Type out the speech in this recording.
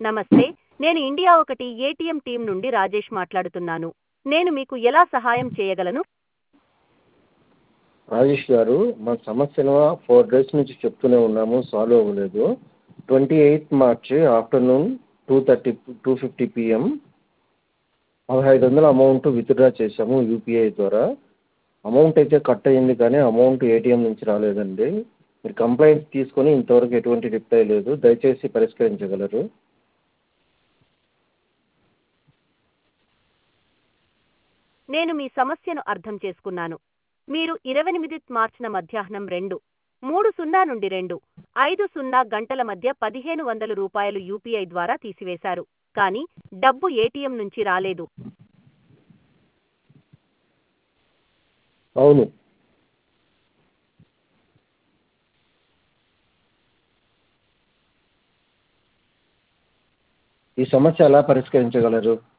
నమస్తే నేను ఇండియా ఒకటి ఏటీఎం టీం నుండి రాజేష్ మాట్లాడుతున్నాను నేను మీకు ఎలా సహాయం చేయగలను రాజేష్ గారు మా సమస్యను ఫోర్ డేస్ నుంచి చెప్తూనే ఉన్నాము సాల్వ్ అవ్వలేదు twenty eighth March afternoon two thirty two fifty PM పదహైదు వందల అమౌంట్ విత్డ్రా చేసాము యూపీఐ ద్వారా అమౌంట్ అయితే కట్ అయ్యింది కానీ అమౌంట్ ఏటీఎం నుంచి రాలేదండి మీరు కంప్లైంట్ తీసుకొని ఇంతవరకు ఎటువంటి రిప్లై లేదు దయచేసి పరిష్కరించగలరు నేను మీ సమస్యను అర్థం చేసుకున్నాను మీరు ఇరవై ఎనిమిది మార్చిన మధ్యాహ్నం రెండు మూడు సున్నా నుండి రెండు ఐదు సున్నా గంటల మధ్య పదిహేను వందల రూపాయలు యూపీఐ ద్వారా తీసివేశారు కానీ డబ్బు ఏటీఎం నుంచి రాలేదు అవును ఈ సమస్య ఎలా పరిష్కరించగలరు